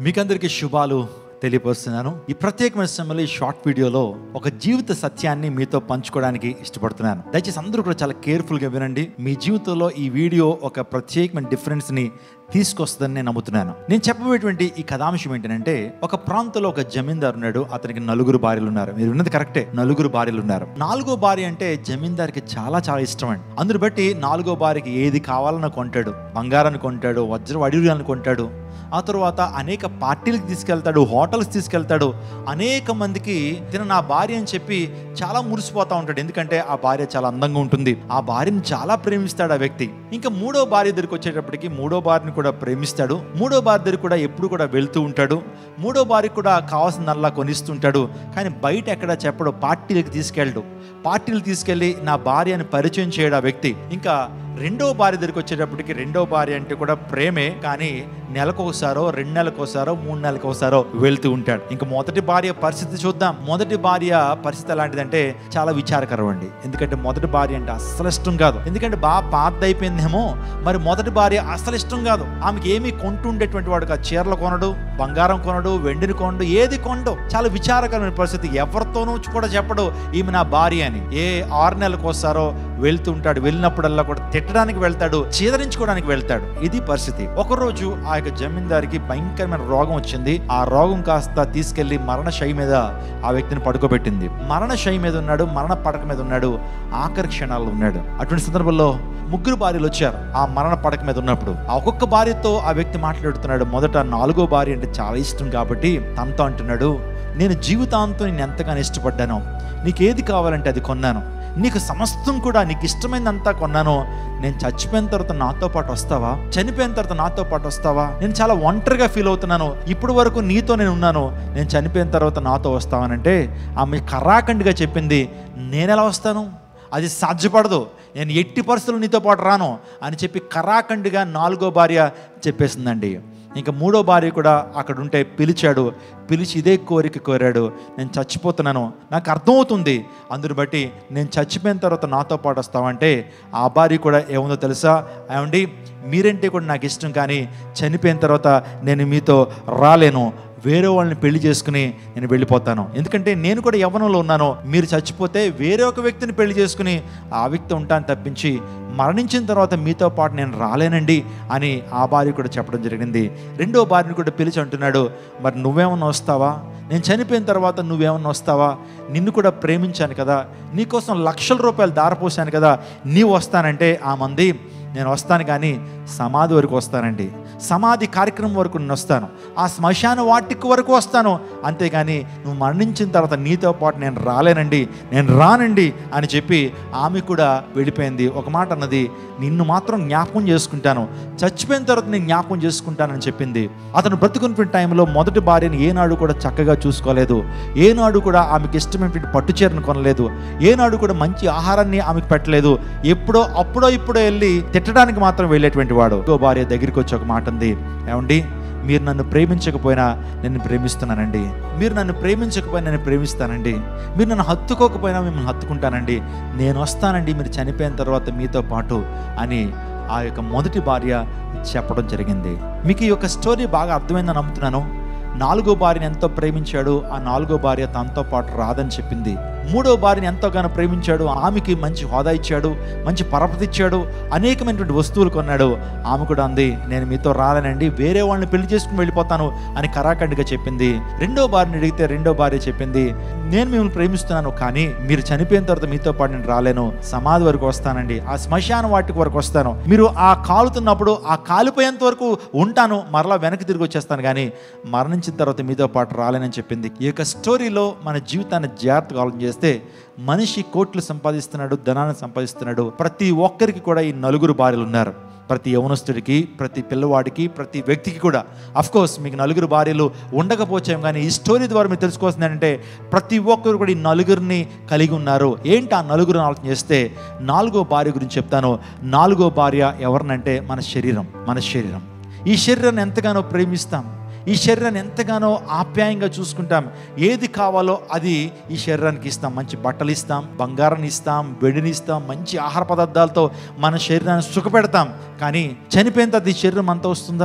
మీకందరికీ శుభాలు తెలియపరుస్తున్నాను ఈ ప్రత్యేకమైన సమయంలో ఈ షార్ట్ వీడియోలో ఒక జీవిత సత్యాన్ని మీతో పంచుకోవడానికి ఇష్టపడుతున్నాను దయచేసి అందరూ కూడా చాలా కేర్ఫుల్గా వినండి మీ జీవితంలో ఈ వీడియో ఒక ప్రత్యేకమైన డిఫరెన్స్ని తీసుకొస్తుందని నేను నమ్ముతున్నాను నేను చెప్పబోయేటువంటి ఈ కథాంశం ఏంటంటే ఒక ప్రాంతంలో ఒక జమీందారు ఉన్నాడు అతనికి నలుగురు భార్యలు ఉన్నారు మీరు విన్నది కరెక్టే నలుగురు భార్యలు ఉన్నారు నాలుగో భార్య అంటే జమీందారికి చాలా చాలా ఇష్టం అండి అందుని బట్టి నాలుగో భార్యకి ఏది కావాలన్నా కొంటాడు బంగారాన్ని కొంటాడు వజ్ర వడియాలను కొంటాడు ఆ తర్వాత అనేక పార్టీలకు తీసుకెళ్తాడు హోటల్స్ తీసుకెళ్తాడు అనేక మందికి తిన నా భార్య అని చెప్పి చాలా మురిసిపోతా ఉంటాడు ఎందుకంటే ఆ భార్య చాలా అందంగా ఉంటుంది ఆ భార్యని చాలా ప్రేమిస్తాడు ఆ వ్యక్తి ఇంకా మూడో భార్య దగ్గరికి వచ్చేటప్పటికి మూడో భార్యని కూడా ప్రేమిస్తాడు మూడో భార్య దగ్గర కూడా ఎప్పుడు కూడా వెళ్తూ ఉంటాడు మూడో భార్య కూడా కావాల్సిందల్లా కొనిస్తుంటాడు కానీ బయట ఎక్కడ చెప్పడు పార్టీలకు తీసుకెళ్ళడు పార్టీలు తీసుకెళ్ళి నా భార్యని పరిచయం చేయడు ఆ వ్యక్తి ఇంకా రెండో భార్య దగ్గరికి వచ్చేటప్పటికి రెండో భార్య అంటే కూడా ప్రేమే కానీ నెలకోసారో రెండు నెలకోసారో మూడు నెలకోసారో వెళ్తూ ఉంటాడు ఇంకా మొదటి భార్య పరిస్థితి చూద్దాం మొదటి భార్య పరిస్థితి ఎలాంటిదంటే చాలా విచారకరం అండి ఎందుకంటే మొదటి భార్య అంటే అస్సలు ఇష్టం కాదు ఎందుకంటే బాగా పాత అయిపోయిందేమో మరి మొదటి భార్య అస్సలు ఇష్టం కాదు ఆమెకి ఏమీ కొంటుండేటువంటి వాడు కాదు చీరలు కొనడు బంగారం కొనడు వెండిని కొనడు ఏది కొనడు చాలా విచారకరమైన పరిస్థితి ఎవరితోనూ కూడా చెప్పడు ఈమె నా భార్య అని ఏ ఆరు నెలలకు వస్తారో వెళ్తూ ఉంటాడు వెళ్ళినప్పుడల్లా కూడా తిట్టడానికి వెళ్తాడు చీదరించుకోవడానికి వెళ్తాడు ఇది పరిస్థితి ఒకరోజు ఆ యొక్క జమీందారికి భయంకరమైన రోగం వచ్చింది ఆ రోగం కాస్త తీసుకెళ్లి మరణ శై మీద ఆ వ్యక్తిని పడుకోబెట్టింది మరణ శై మీద ఉన్నాడు మరణ పడక మీద ఉన్నాడు ఆఖరి క్షణాల్లో ఉన్నాడు అటువంటి సందర్భంలో ముగ్గురు భార్యలు వచ్చారు ఆ మరణ పడక మీద ఉన్నప్పుడు ఆ ఒక్కొక్క భార్యతో ఆ వ్యక్తి మాట్లాడుతున్నాడు మొదట నాలుగో భార్య అంటే చాలా ఇష్టం కాబట్టి తనతో అంటున్నాడు నేను జీవితాంతం నేను ఎంతగానో ఇష్టపడ్డాను నీకు ఏది కావాలంటే అది కొన్నాను నీకు సమస్తం కూడా నీకు ఇష్టమైనంతా కొన్నాను నేను చచ్చిపోయిన తర్వాత నాతో పాటు వస్తావా చనిపోయిన తర్వాత నాతో పాటు వస్తావా నేను చాలా ఒంటరిగా ఫీల్ అవుతున్నాను ఇప్పుడు వరకు నీతో నేను ఉన్నాను నేను చనిపోయిన తర్వాత నాతో వస్తావనంటే ఆమె కరాఖండిగా చెప్పింది నేను ఎలా వస్తాను అది సాధ్యపడదు నేను ఎట్టి పరిస్థితులు నీతో పాటు రాను అని చెప్పి కరాఖండిగా నాలుగో భార్య చెప్పేసిందండి ఇంకా మూడో భార్య కూడా అక్కడ ఉంటే పిలిచాడు పిలిచి ఇదే కోరిక కోరాడు నేను చచ్చిపోతున్నాను నాకు అర్థమవుతుంది అందుని బట్టి నేను చచ్చిపోయిన తర్వాత నాతో పాటు వస్తామంటే ఆ భార్య కూడా ఏముందో తెలుసా ఏమండి మీరంటే కూడా నాకు ఇష్టం కానీ చనిపోయిన తర్వాత నేను మీతో రాలేను వేరే వాళ్ళని పెళ్లి చేసుకుని నేను వెళ్ళిపోతాను ఎందుకంటే నేను కూడా యవ్వనంలో ఉన్నాను మీరు చచ్చిపోతే వేరే ఒక వ్యక్తిని పెళ్లి చేసుకుని ఆ వ్యక్తి ఉంటాను తప్పించి మరణించిన తర్వాత మీతో పాటు నేను రాలేనండి అని ఆ భార్య కూడా చెప్పడం జరిగింది రెండో భార్యని కూడా పిలిచి అంటున్నాడు మరి నువ్వేమన్నా వస్తావా నేను చనిపోయిన తర్వాత నువ్వేమన్నా వస్తావా నిన్ను కూడా ప్రేమించాను కదా నీకోసం లక్షల రూపాయలు దారపోసాను కదా నీవు వస్తానంటే ఆ మంది నేను వస్తాను కానీ సమాధి వరకు వస్తానండి సమాధి కార్యక్రమం వరకు నేను వస్తాను ఆ శ్మశాన వాటికి వరకు వస్తాను అంతేగాని నువ్వు మరణించిన తర్వాత నీతో పాటు నేను రాలేనండి నేను రానండి అని చెప్పి ఆమె కూడా వెళ్ళిపోయింది ఒక మాట అన్నది నిన్ను మాత్రం జ్ఞాపకం చేసుకుంటాను చచ్చిపోయిన తర్వాత నేను జ్ఞాపకం చేసుకుంటానని చెప్పింది అతను బ్రతుకున్న టైంలో మొదటి భార్యను ఏనాడు కూడా చక్కగా చూసుకోలేదు ఏనాడు కూడా ఆమెకి ఇష్టమైనటువంటి పట్టు చీరను కొనలేదు ఏనాడు కూడా మంచి ఆహారాన్ని ఆమెకు పెట్టలేదు ఎప్పుడో అప్పుడో ఇప్పుడో వెళ్ళి తిట్టడానికి మాత్రం వెళ్ళేటువంటి వాడు ఇంకో భార్య దగ్గరికి వచ్చి ఒక మాట ఉంది ఏమండి మీరు నన్ను ప్రేమించకపోయినా నేను ప్రేమిస్తున్నానండి మీరు నన్ను ప్రేమించకపోయినా నేను ప్రేమిస్తానండి మీరు నన్ను హత్తుకోకపోయినా మిమ్మల్ని హత్తుకుంటానండి నేను వస్తానండి మీరు చనిపోయిన తర్వాత మీతో పాటు అని ఆ యొక్క మొదటి భార్య చెప్పడం జరిగింది మీకు ఈ యొక్క స్టోరీ బాగా అర్థమైందని నమ్ముతున్నాను నాలుగో భార్యని ఎంతో ప్రేమించాడు ఆ నాలుగో భార్య తనతో పాటు రాదని చెప్పింది మూడో భార్యని ఎంతోగానో ప్రేమించాడు ఆమెకి మంచి హోదా ఇచ్చాడు మంచి పరపతి ఇచ్చాడు అనేకమైనటువంటి వస్తువులు కొన్నాడు ఆమె కూడా అంది నేను మీతో రాలేనండి వేరే వాళ్ళని పెళ్లి చేసుకుని వెళ్ళిపోతాను అని కరాఖండిగా చెప్పింది రెండో భార్యని అడిగితే రెండో భార్య చెప్పింది నేను మిమ్మల్ని ప్రేమిస్తున్నాను కానీ మీరు చనిపోయిన తర్వాత మీతో పాటు నేను రాలేను సమాధి వరకు వస్తానండి ఆ శ్మశాన వాటికి వరకు వస్తాను మీరు ఆ కాలుతున్నప్పుడు ఆ కాలిపోయేంత వరకు ఉంటాను మరలా వెనక్కి తిరిగి వచ్చేస్తాను కానీ మరణించిన తర్వాత మీతో పాటు రాలేనని చెప్పింది ఈ యొక్క స్టోరీలో మన జీవితాన్ని జాగ్రత్తగా ఆలోచన చేస్తే మనిషి కోట్లు సంపాదిస్తున్నాడు ధనాన్ని సంపాదిస్తున్నాడు ప్రతి ఒక్కరికి కూడా ఈ నలుగురు భార్యలు ఉన్నారు ప్రతి యవనస్తుడికి ప్రతి పిల్లవాడికి ప్రతి వ్యక్తికి కూడా అఫ్ కోర్స్ మీకు నలుగురు భార్యలు ఉండకపోవచ్చాం కానీ ఈ స్టోరీ ద్వారా మీరు తెలుసుకోవాల్సింది ఏంటంటే ప్రతి ఒక్కరు కూడా ఈ నలుగురిని కలిగి ఉన్నారు ఏంటి ఆ నలుగురు ఆలోచన చేస్తే నాలుగో భార్య గురించి చెప్తాను నాలుగో భార్య ఎవరినంటే మన శరీరం మన శరీరం ఈ శరీరాన్ని ఎంతగానో ప్రేమిస్తాం ఈ శరీరాన్ని ఎంతగానో ఆప్యాయంగా చూసుకుంటాం ఏది కావాలో అది ఈ శరీరానికి ఇస్తాం మంచి బట్టలు ఇస్తాం బంగారాన్ని ఇస్తాం వెడిని ఇస్తాం మంచి ఆహార పదార్థాలతో మన శరీరాన్ని సుఖపెడతాం కానీ చనిపోయిన తర్వాత ఈ శరీరం అంతా వస్తుందా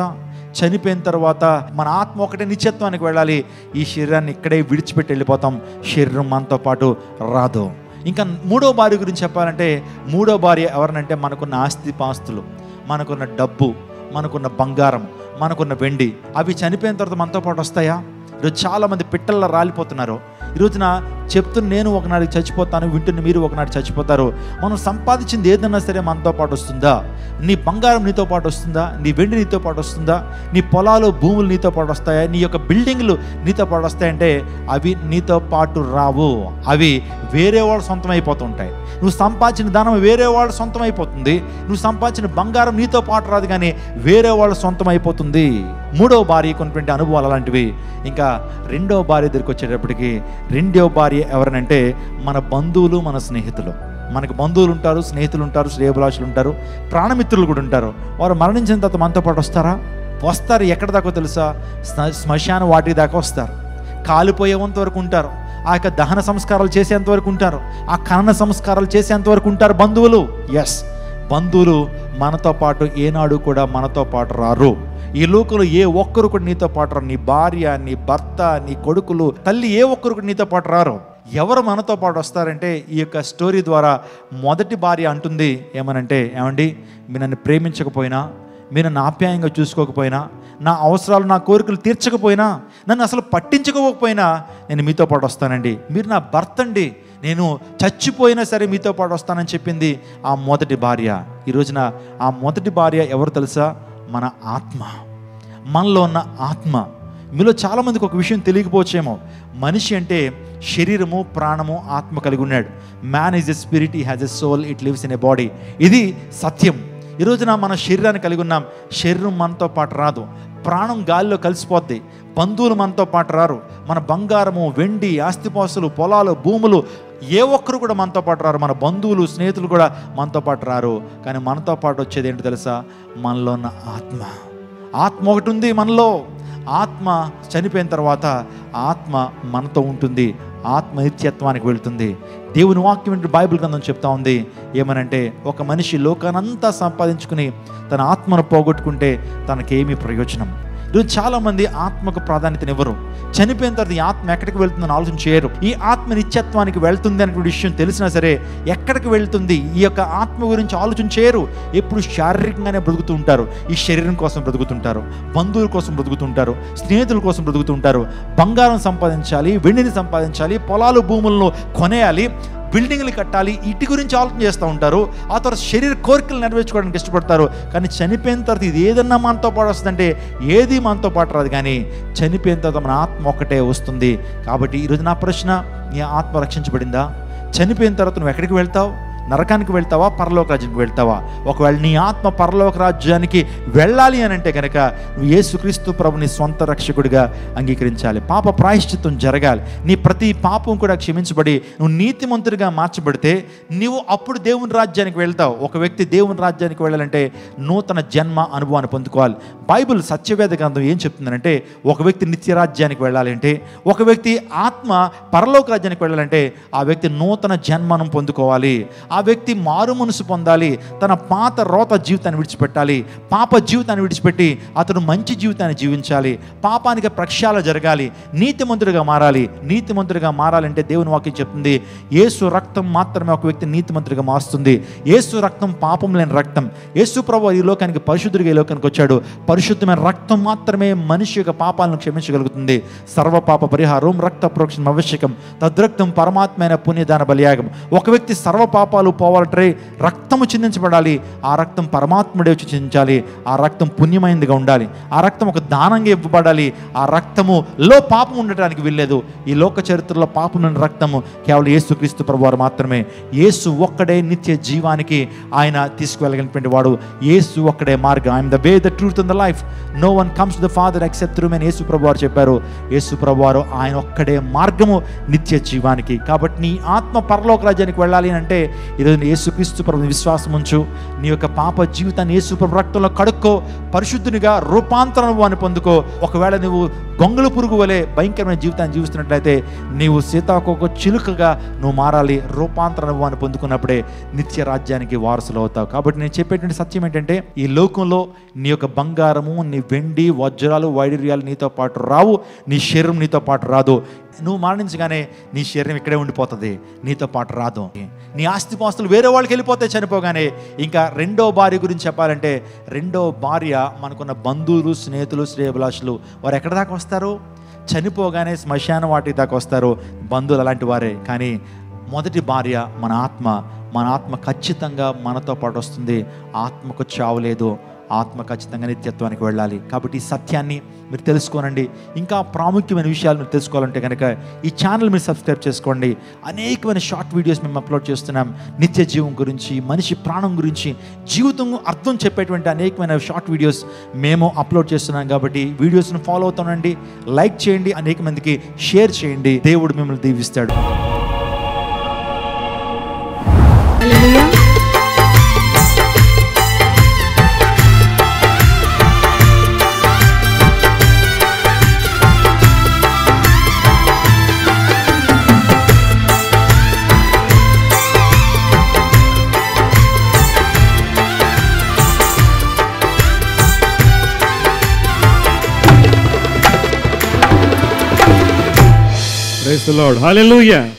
చనిపోయిన తర్వాత మన ఆత్మ ఒకటే నిత్యత్వానికి వెళ్ళాలి ఈ శరీరాన్ని ఇక్కడే విడిచిపెట్టి వెళ్ళిపోతాం శరీరం మనతో పాటు రాదు ఇంకా మూడో భార్య గురించి చెప్పాలంటే మూడో భార్య ఎవరినంటే మనకున్న ఆస్తి పాస్తులు మనకున్న డబ్బు మనకున్న బంగారం మనకున్న వెండి అవి చనిపోయిన తర్వాత మనతో పాటు వస్తాయా ఈరోజు చాలామంది పిట్టల్లో రాలిపోతున్నారు ఈ రోజున చెప్తున్న నేను ఒకనాడు చచ్చిపోతాను వింటున్న మీరు ఒకనాడు చచ్చిపోతారు మనం సంపాదించింది ఏదన్నా సరే మనతో పాటు వస్తుందా నీ బంగారం నీతో పాటు వస్తుందా నీ వెండి నీతో పాటు వస్తుందా నీ పొలాలు భూములు నీతో పాటు వస్తాయా నీ యొక్క బిల్డింగ్లు నీతో పాటు వస్తాయంటే అవి నీతో పాటు రావు అవి వేరే వాళ్ళ సొంతం అయిపోతుంటాయి నువ్వు సంపాదించిన ధనం వేరే వాళ్ళ సొంతం అయిపోతుంది నువ్వు సంపాదించిన బంగారం నీతో పాటు రాదు కానీ వేరే వాళ్ళ సొంతం అయిపోతుంది మూడవ భార్య కొనుక్కుంటే అనుభవాలు అలాంటివి ఇంకా రెండవ భార్య దగ్గరికి వచ్చేటప్పటికి రెండవ భార్య ఎవరనంటే మన బంధువులు మన స్నేహితులు మనకు బంధువులు ఉంటారు స్నేహితులు ఉంటారు శ్రేయభిలాషులు ఉంటారు ప్రాణమిత్రులు కూడా ఉంటారు వారు మరణించిన తర్వాత మనతో పాటు వస్తారా వస్తారు ఎక్కడ దాకా తెలుసా శ్మ- శ్మశాన వాటి దాకా వస్తారు కాలిపోయేంత వరకు ఉంటారు ఆ యొక్క దహన సంస్కారాలు చేసేంత వరకు ఉంటారు ఆ ఖనన సంస్కారాలు చేసేంత వరకు ఉంటారు బంధువులు ఎస్ బంధువులు మనతో పాటు ఏనాడు కూడా మనతో పాటు రారు ఈ లోకంలో ఏ ఒక్కరు కూడా నీతో పాటు రారు నీ భార్య నీ భర్త నీ కొడుకులు తల్లి ఏ ఒక్కరు కూడా నీతో పాటు రారు ఎవరు మనతో పాటు వస్తారంటే ఈ యొక్క స్టోరీ ద్వారా మొదటి భార్య అంటుంది ఏమనంటే ఏమండి మీరు నన్ను ప్రేమించకపోయినా మీరు నన్ను ఆప్యాయంగా చూసుకోకపోయినా నా అవసరాలు నా కోరికలు తీర్చకపోయినా నన్ను అసలు పట్టించుకోకపోయినా నేను మీతో పాటు వస్తానండి మీరు నా భర్త అండి నేను చచ్చిపోయినా సరే మీతో పాటు వస్తానని చెప్పింది ఆ మొదటి భార్య ఈ రోజున ఆ మొదటి భార్య ఎవరు తెలుసా మన ఆత్మ మనలో ఉన్న ఆత్మ మీలో చాలామందికి ఒక విషయం తెలియకపోవచ్చేమో మనిషి అంటే శరీరము ప్రాణము ఆత్మ కలిగి ఉన్నాడు man is a spirit he has a soul it lives in a body ఇది సత్యం ఈ రోజున మన శరీరాన్ని కలిగి ఉన్నాం శరీరం మనతో పాటు రాదు ప్రాణం గాలిలో కలిసిపోద్ది బంధువులు మనతో పాటు రారు మన బంగారము వెండి ఆస్తిపాస్తులు పొలాలు భూములు ఏ ఒక్కరు కూడా మనతో పాటు రారు మన బంధువులు స్నేహితులు కూడా మనతో పాటు రారు కానీ మనతో పాటు వచ్చేది ఏంటో తెలుసా మనలో ఉన్న ఆత్మ ఆత్మ ఒకటి ఉంది మనలో ఆత్మ చనిపోయిన తర్వాత ఆత్మ మనతో ఉంటుంది ఆత్మ నిత్యత్వానికి వెళ్తుంది దేవుని వాక్యం ఏంటి బైబిల్ గ్రంథం చెప్తా ఉంది ఏమనంటే ఒక మనిషి లోకానంతా సంపాదించుకుని తన ఆత్మను పోగొట్టుకుంటే తనకేమీ ప్రయోజనం ఈరోజు చాలా మంది ఆత్మకు ప్రాధాన్యతనివ్వరు చనిపోయిన తర్వాత ఈ ఆత్మ ఎక్కడికి వెళ్తుందని ఆలోచన చేయరు ఈ ఆత్మ నిత్యత్వానికి వెళ్తుంది అనే విషయం తెలిసినా సరే ఎక్కడికి వెళ్తుంది ఈ యొక్క ఆత్మ గురించి ఆలోచన చేయరు ఎప్పుడు శారీరకంగానే బ్రతుకుతూ ఉంటారు ఈ శరీరం కోసం బ్రతుకుతుంటారు బంధువుల కోసం బ్రతుకుతుంటారు స్నేహితుల కోసం బ్రతుకుతుంటారు బంగారం సంపాదించాలి వెండిని సంపాదించాలి పొలాలు భూములను కొనేయాలి బిల్డింగ్లు కట్టాలి ఇటు గురించి ఆలోచన చేస్తూ ఉంటారు ఆ తర్వాత శరీర కోరికలు నెరవేర్చుకోవడానికి ఇష్టపడతారు కానీ చనిపోయిన తర్వాత ఇది ఏదన్నా మనతో పాటు వస్తుందంటే ఏది మనతో పాటు రాదు కానీ చనిపోయిన తర్వాత మన ఆత్మ ఒక్కటే వస్తుంది కాబట్టి ఈరోజు నా ప్రశ్న నీ ఆత్మ రక్షించబడిందా చనిపోయిన తర్వాత నువ్వు ఎక్కడికి వెళ్తావు నరకానికి వెళ్తావా పరలోక రాజ్యానికి వెళ్తావా ఒకవేళ నీ ఆత్మ పరలోక రాజ్యానికి వెళ్ళాలి అని అంటే కనుక నువ్వు యేసుక్రీస్తు ప్రభుని సొంత రక్షకుడిగా అంగీకరించాలి పాప ప్రాయశ్చిత్తం జరగాలి నీ ప్రతి పాపం కూడా క్షమించబడి నువ్వు నీతిమంతుడిగా మార్చబడితే నీవు అప్పుడు దేవుని రాజ్యానికి వెళ్తావు ఒక వ్యక్తి దేవుని రాజ్యానికి వెళ్ళాలంటే నూతన జన్మ అనుభవాన్ని పొందుకోవాలి బైబిల్ సత్యవేద గ్రంథం ఏం చెప్తుందంటే ఒక వ్యక్తి నిత్య రాజ్యానికి వెళ్ళాలి అంటే ఒక వ్యక్తి ఆత్మ పరలోక రాజ్యానికి వెళ్ళాలంటే ఆ వ్యక్తి నూతన జన్మను పొందుకోవాలి ఆ వ్యక్తి మారు మనసు పొందాలి తన పాత రోత జీవితాన్ని విడిచిపెట్టాలి పాప జీవితాన్ని విడిచిపెట్టి అతడు మంచి జీవితాన్ని జీవించాలి పాపానికి ప్రక్షాళన జరగాలి నీతిమంతుడిగా మారాలి నీతిమంతుడిగా మారాలంటే దేవుని వాక్యం చెప్తుంది యేసు రక్తం మాత్రమే ఒక వ్యక్తి నీతిమంతుడిగా మారుస్తుంది యేసు రక్తం పాపం లేని రక్తం యేసు ప్రభు ఈ లోకానికి పరిశుద్ధుడిగా ఈ లోకానికి వచ్చాడు పరిశుద్ధమైన రక్తం మాత్రమే మనిషి యొక్క పాపాలను క్షమించగలుగుతుంది సర్వ పాప పరిహారం రక్త ప్రోక్షణం ఆవశ్యకం తద్రక్తం పరమాత్మైన పుణ్యదాన బలియాగం ఒక వ్యక్తి సర్వ పాపాలు పోవాలంటే రక్తము చిందించబడాలి ఆ రక్తం పరమాత్ముడే వచ్చి చిందించాలి ఆ రక్తం పుణ్యమైనదిగా ఉండాలి ఆ రక్తం ఒక దానంగా ఇవ్వబడాలి ఆ రక్తములో పాపం ఉండటానికి వీల్లేదు ఈ లోక చరిత్రలో పాపం ఉన్న రక్తము కేవలం యేసుక్రీస్తు ప్రభువారు మాత్రమే యేసు ఒక్కడే నిత్య జీవానికి ఆయన తీసుకువెళ్ళగలిగినటువంటి వాడు యేసు ఒక్కడే మార్గం I am the way the truth in the life no one comes the father except through me Yesu ప్రభు వారు చెప్పారు యేసు ప్రభు వారు ఆయన ఒక్కడే మార్గము నిత్య జీవానికి కాబట్టి నీ ఆత్మ పరలోక రాజ్యానికి వెళ్ళాలి అని అంటే ఈరోజు నీ యేసుక్రీస్తు ప్రభు విశ్వాసం ఉంచు నీ యొక్క పాప జీవితాన్ని యేసు ప్రభు రక్తంలో కడుక్కో పరిశుద్ధునిగా రూపాంతర అనుభవాన్ని పొందుకో ఒకవేళ నువ్వు గొంగళ పురుగు వలె భయంకరమైన జీవితాన్ని జీవిస్తున్నట్లయితే నీవు సీతాకోక చిలుకగా నువ్వు మారాలి రూపాంతర అనుభవాన్ని పొందుకున్నప్పుడే నిత్య రాజ్యానికి వారసులు అవుతావు కాబట్టి నేను చెప్పేటువంటి సత్యం ఏంటంటే ఈ లోకంలో నీ యొక్క బంగారము నీ వెండి వజ్రాలు వైడూర్యాలు నీతో పాటు రావు నీ శరీరం నీతో పాటు రాదు నువ్వు మరణించగానే నీ శరీరం ఇక్కడే ఉండిపోతుంది నీతో పాటు రాదు నీ ఆస్తిపాస్తులు వేరే వాళ్ళకి వెళ్ళిపోతే చనిపోగానే ఇంకా రెండో భార్య గురించి చెప్పాలంటే రెండో భార్య మనకున్న బంధువులు స్నేహితులు శ్రేయభిలాషులు వారు ఎక్కడ దాకా వస్తారు చనిపోగానే శ్మశాన వాటి దాకా వస్తారు బంధువులు అలాంటి వారే కానీ మొదటి భార్య మన ఆత్మ మన ఆత్మ ఖచ్చితంగా మనతో పాటు వస్తుంది ఆత్మకు చావు లేదు ఆత్మ ఖచ్చితంగా నిత్యత్వానికి వెళ్ళాలి కాబట్టి ఈ సత్యాన్ని మీరు తెలుసుకోనండి ఇంకా ప్రాముఖ్యమైన విషయాలు మీరు తెలుసుకోవాలంటే కనుక ఈ ఛానల్ మీరు సబ్స్క్రైబ్ చేసుకోండి అనేకమైన షార్ట్ వీడియోస్ మేము అప్లోడ్ చేస్తున్నాం నిత్య జీవం గురించి మనిషి ప్రాణం గురించి జీవితం అర్థం చెప్పేటువంటి అనేకమైన షార్ట్ వీడియోస్ మేము అప్లోడ్ చేస్తున్నాం కాబట్టి వీడియోస్ను ఫాలో అవుతానండి లైక్ చేయండి అనేక మందికి షేర్ చేయండి దేవుడు మిమ్మల్ని దీవిస్తాడు హల్లెలూయా Praise the Lord. Hallelujah.